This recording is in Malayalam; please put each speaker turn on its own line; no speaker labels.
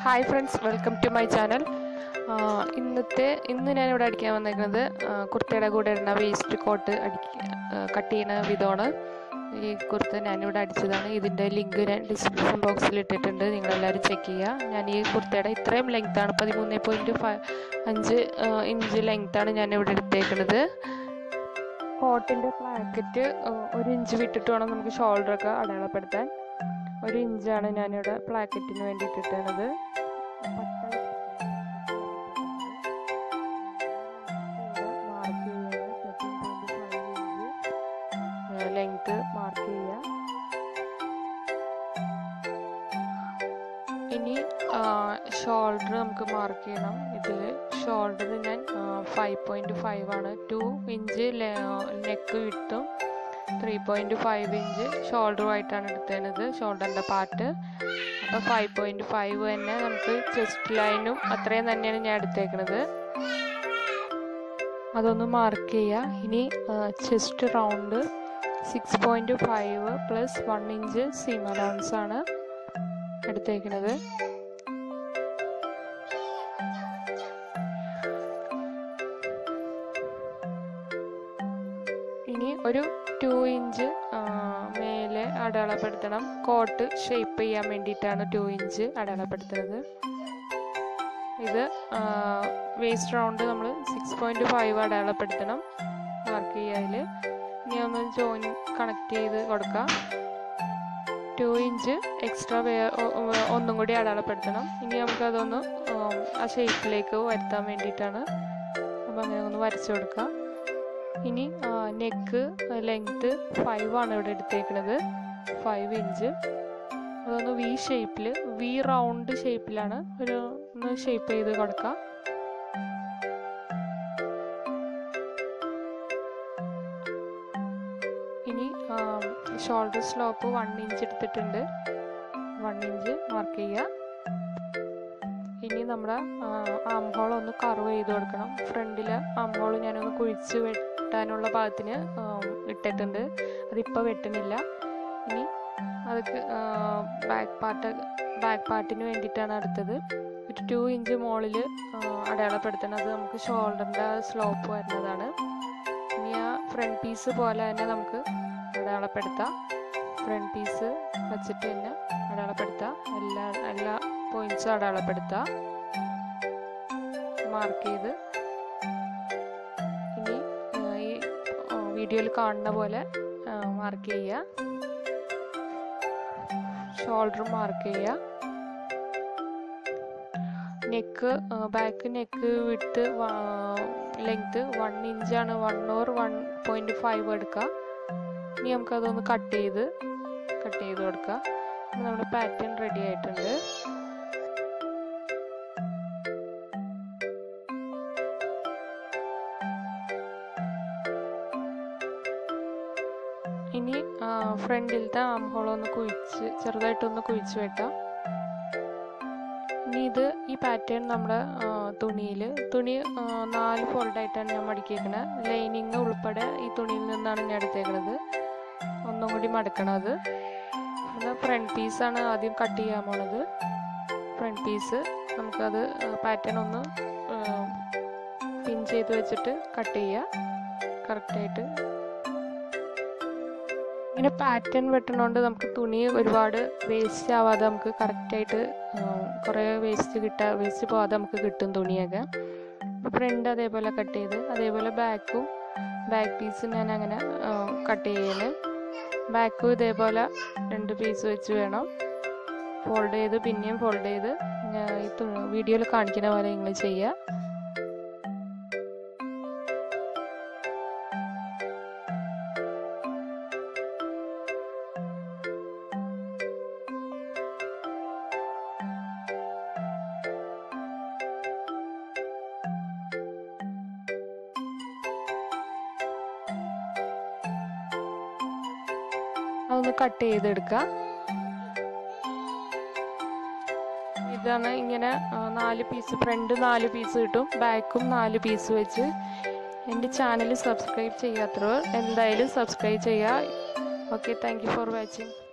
hi friends welcome to my channel ഇന്നത്തെ ഇന്ന് ഞാനിവിടെ അടിക്കാൻ വന്നേക്കുന്നത് ആ, കുർത്തയുടെ കൂടെ ഇടുന്ന വേസ്റ്റ് കോട്ട് അടിക്ക കട്ട് ചെയ്യുന്ന വിധമാണ് ഈ കുർത്ത ഞാനിവിടെ അടിച്ചതാണ് ഇതിൻ്റെ ലിങ്ക് ഞാൻ ഡിസ്ക്രിപ്ഷൻ ബോക്സിൽ ഇട്ടിട്ടുണ്ട് നിങ്ങളെല്ലാവരും ചെക്ക് ചെയ്യുക ഞാൻ ഈ കുർത്തയുടെ ഇത്രയും ലെങ്ത്താണ് പതിമൂന്ന് പോയിൻറ്റ് ഫൈവ് അഞ്ച് ഇഞ്ച് ലെങ്ത്താണ് ഞാനിവിടെ എടുത്തേക്കുന്നത് കോട്ടിൻ്റെ പ്ലാക്കറ്റ് ഒരു ഇഞ്ച് വിട്ടിട്ട് വേണം നമുക്ക് ഷോൾഡറൊക്കെ അടയാളപ്പെടുത്താൻ ഒരു ഇഞ്ചാണ് ഞാനിവിടെ പ്ലാക്കറ്റിന് വേണ്ടിയിട്ട് ഇട്ടത് ലെങ്ത് മാർക്ക് ചെയ്യുക ഇനി ഷോൾഡർ നമുക്ക് മാർക്ക് ചെയ്യണം ഇതിൽ ഷോൾഡർ ഞാൻ ഫൈവ് പോയിൻറ്റ് ഫൈവ് ആണ് ടു ഇഞ്ച് നെക്ക് വിട്ടും ത്രീ പോയിൻറ്റ് ഫൈവ് ഇഞ്ച് ഷോൾഡറുമായിട്ടാണ് എടുത്തേണ്ടത് ഷോൾഡറിൻ്റെ പാർട്ട് അപ്പോൾ ഫൈവ് പോയിൻറ്റ് ഫൈവ് തന്നെ നമുക്ക് ചെസ്റ്റ് ലൈനും അത്രയും തന്നെയാണ് ഞാൻ എടുത്തേക്കുന്നത് അതൊന്ന് മാർക്ക് ചെയ്യുക ഇനി chest round six point five plus one inch seam allowance ആണ് എടുത്തേക്കുന്നത് ഇനി ഒരു ടു ഇഞ്ച് മേലെ അടയാളപ്പെടുത്തണം കോട്ട് ഷേപ്പ് ചെയ്യാൻ വേണ്ടിയിട്ടാണ് ടു ഇഞ്ച് അടയാളപ്പെടുത്തുന്നത് ഇത് വേസ്റ്റ് റൗണ്ട് നമ്മൾ സിക്സ് പോയിൻറ്റ് ഫൈവ് അടയാളപ്പെടുത്തണം മാർക്ക് ചെയ്യാതിൽ ഇനി ഒന്ന് ജോയിൻ കണക്ട് ചെയ്ത് കൊടുക്കാം ടു ഇഞ്ച് എക്സ്ട്രാ വേ ഒന്നും കൂടി അടയാളപ്പെടുത്തണം ഇനി നമുക്കതൊന്ന് ആ ഷേപ്പിലേക്ക് വരുത്താൻ വേണ്ടിയിട്ടാണ് അപ്പോൾ അങ്ങനെ ഒന്ന് വരച്ചു കൊടുക്കാം ഇനി നെക്ക് ലെങ്ത്ത് ഫൈവ് ആണ് ഇവിടെ എടുത്തേക്കുന്നത് ഫൈവ് ഇഞ്ച് അതൊന്ന് വി ഷേപ്പിൽ വി റൗണ്ട് ഷേപ്പിലാണ് ഒരു ഒന്ന് ഷേപ്പ് ചെയ്ത് കൊടുക്കാം ഇനി ഷോൾഡർ സ്ലോപ്പ് വൺ ഇഞ്ച് എടുത്തിട്ടുണ്ട് വൺ ഇഞ്ച് മാർക്ക് ചെയ്യുക ഇനി നമ്മുടെ ആം ഹോൾ ഒന്ന് കർവ് ചെയ്ത് കൊടുക്കണം ഫ്രണ്ടിലെ ആം ഹോൾ ഞാനൊന്ന് കുഴിച്ച് വെട്ടാനുള്ള ഭാഗത്തിന് ഇട്ടിട്ടുണ്ട് അതിപ്പോൾ വെട്ടണില്ല ഇനി അതൊക്കെ ബാക്ക് പാർട്ട് ബാക്ക് പാർട്ടിന് വേണ്ടിയിട്ടാണ് അടുത്തത് ഒരു ടു ഇഞ്ച് മുകളിൽ അടയാളപ്പെടുത്തുന്നത് നമുക്ക് ഷോൾഡറിൻ്റെ സ്ലോപ്പ് വരുന്നതാണ് ഇനി ആ ഫ്രണ്ട് പീസ് പോലെ തന്നെ നമുക്ക് അടയാളപ്പെടുത്താം ഫ്രണ്ട് പീസ് വച്ചിട്ട് തന്നെ അടയാളപ്പെടുത്താം എല്ലാ എല്ലാ പോയിന്റ്സും അടയാളപ്പെടുത്താം മാർക്ക് ചെയ്ത് ഇനി ഈ വീഡിയോയിൽ കാണുന്ന പോലെ മാർക്ക് ചെയ്യുക ഷോൾഡർ മാർക്ക് ചെയ്യുക നെക്ക് ബാക്ക് നെക്ക് വിട്ട് ലെങ്ത് വൺ ഇഞ്ചാണ് one or one point five എടുക്കുക ഇനി നമുക്കതൊന്ന് കട്ട് ചെയ്ത് കട്ട് ചെയ്ത് കൊടുക്കുക നമ്മുടെ പാറ്റേൺ റെഡി ആയിട്ടുണ്ട് ഇനി ഫ്രണ്ടിലത്തെ ആം ഹോൾ ഒന്ന് കുഴിച്ച് ചെറുതായിട്ടൊന്ന് കുഴിച്ച് വെട്ടാം ഇനി ഇത് ഈ പാറ്റേൺ നമ്മുടെ തുണിയിൽ തുണി നാല് ഫോൾഡായിട്ടാണ് ഞാൻ മടക്കിയേക്കണത് ലൈനിങ് ഉൾപ്പെടെ ഈ തുണിയിൽ നിന്നാണ് ഞാൻ എടുത്തേക്കണത് ഒന്നും കൂടി മടക്കണത് അത് ഫ്രണ്ട് പീസാണ് ആദ്യം കട്ട് ചെയ്യാൻ പോണത് ഫ്രണ്ട് പീസ് നമുക്കത് പാറ്റേൺ ഒന്ന് പിൻ ചെയ്ത് വെച്ചിട്ട് കട്ട് ചെയ്യുക കറക്റ്റായിട്ട് ഇങ്ങനെ പാറ്റേൺ വെട്ടണോണ്ട് നമുക്ക് തുണി ഒരുപാട് വേസ്റ്റ് ആവാതെ നമുക്ക് കറക്റ്റായിട്ട് കുറേ വേസ്റ്റ് കിട്ടാ വേസ്റ്റ് പോവാതെ നമുക്ക് കിട്ടും തുണിയൊക്കെ അപ്പോൾ ഫ്രണ്ട് അതേപോലെ കട്ട് ചെയ്ത് അതേപോലെ ബാക്കും ബാക്ക് പീസ് ഞാൻ അങ്ങനെ കട്ട് ചെയ്യല് ബാക്കും ഇതേപോലെ രണ്ട് പീസ് വെച്ച് വേണം ഫോൾഡ് ചെയ്ത് പിന്നെയും ഫോൾഡ് ചെയ്ത് ഈ വീഡിയോയിൽ കാണിക്കുന്ന പോലെ നിങ്ങൾ ചെയ്യുക അതൊന്ന് കട്ട് ചെയ്തെടുക്കുക ഇതാണ് ഇങ്ങനെ നാല് പീസ് ഫ്രണ്ട് നാല് പീസ് കിട്ടും ബാക്കും നാല് പീസ് വെച്ച് എൻ്റെ ചാനൽ സബ്സ്ക്രൈബ് ചെയ്യാത്തവർ എന്തായാലും സബ്സ്ക്രൈബ് ചെയ്യുക okay thank you for watching